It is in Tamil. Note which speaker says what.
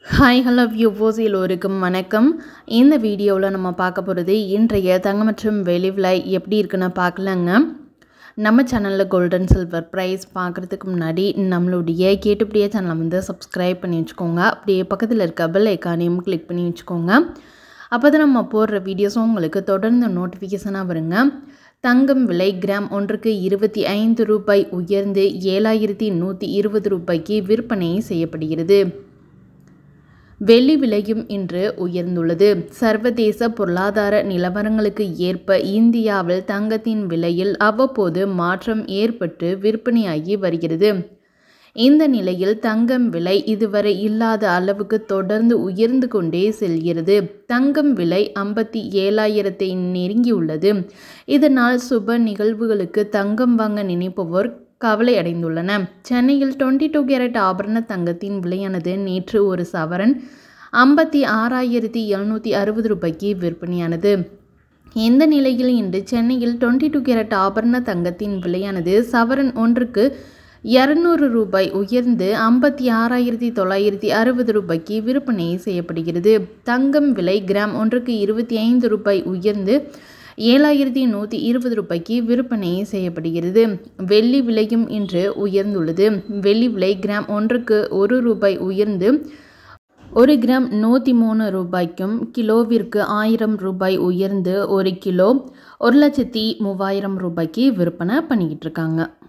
Speaker 1: ஹாய் ஹலோ வியூவோஸ் எல்லோருக்கும் வணக்கம் இந்த வீடியோவில் நம்ம பார்க்க போகிறது இன்றைய தங்கம் மற்றும் வெளி விலை எப்படி இருக்குன்னு பார்க்கலாங்க நம்ம சேனலில் கோல்டன் சில்வர் ப்ரைஸ் பார்க்குறதுக்கு முன்னாடி நம்மளுடைய கேட்டுப்படியே சேனலை வந்து சப்ஸ்கிரைப் பண்ணி வச்சுக்கோங்க அப்படியே பக்கத்தில் இருக்க பெல் ஐக்கானையும் கிளிக் பண்ணி வச்சுக்கோங்க அப்போ தான் நம்ம போடுற வீடியோஸும் உங்களுக்கு தொடர்ந்து நோட்டிஃபிகேஷனாக வருங்க தங்கம் விலை கிராம் ஒன்றுக்கு இருபத்தி ஐந்து ரூபாய் உயர்ந்து ஏழாயிரத்தி நூற்றி இருபது ரூபாய்க்கு விற்பனை செய்யப்படுகிறது வெள்ளி விலையும் இன்று உயர்ந்துள்ளது சர்வதேச பொருளாதார நிலவரங்களுக்கு ஏற்ப இந்தியாவில் தங்கத்தின் விலையில் அவ்வப்போது மாற்றம் ஏற்பட்டு விற்பனையாகி வருகிறது இந்த நிலையில் தங்கம் விலை இதுவரை இல்லாத அளவுக்கு தொடர்ந்து உயர்ந்து கொண்டே செல்கிறது தங்கம் விலை ஐம்பத்தி ஏழாயிரத்தை நெருங்கியுள்ளது இதனால் சுப நிகழ்வுகளுக்கு தங்கம் வாங்க நினைப்பவோர் கவலை அடைந்துள்ளன சென்னையில் டுவெண்ட்டி டூ கேரட் ஆபரண தங்கத்தின் விலையானது நேற்று ஒரு சவரன் ஐம்பத்தி ஆறாயிரத்தி எழுநூற்றி அறுபது ரூபாய்க்கு விற்பனையானது இந்த நிலையில் இன்று சென்னையில் டுவெண்ட்டி டூ கேரட் ஆபரண தங்கத்தின் விலையானது சவரன் ஒன்றுக்கு இரநூறு ரூபாய் உயர்ந்து ஐம்பத்தி ஆறாயிரத்தி தொள்ளாயிரத்தி அறுபது ரூபாய்க்கு விற்பனை செய்யப்படுகிறது தங்கம் விலை கிராம் ஒன்றுக்கு இருபத்தி ஐந்து ரூபாய் உயர்ந்து ஏழாயிரத்தி நூற்றி இருபது ரூபாய்க்கு விற்பனை செய்யப்படுகிறது வெள்ளி விலையும் இன்று உயர்ந்துள்ளது வெள்ளி விலை கிராம் ஒன்றுக்கு ஒரு ரூபாய் உயர்ந்து ஒரு கிராம் நூற்றி மூணு ரூபாய்க்கும் கிலோவிற்கு ஆயிரம் ரூபாய் உயர்ந்து ஒரு கிலோ ஒரு லட்சத்தி மூவாயிரம் ரூபாய்க்கு விற்பனை பண்ணிக்கிட்டு இருக்காங்க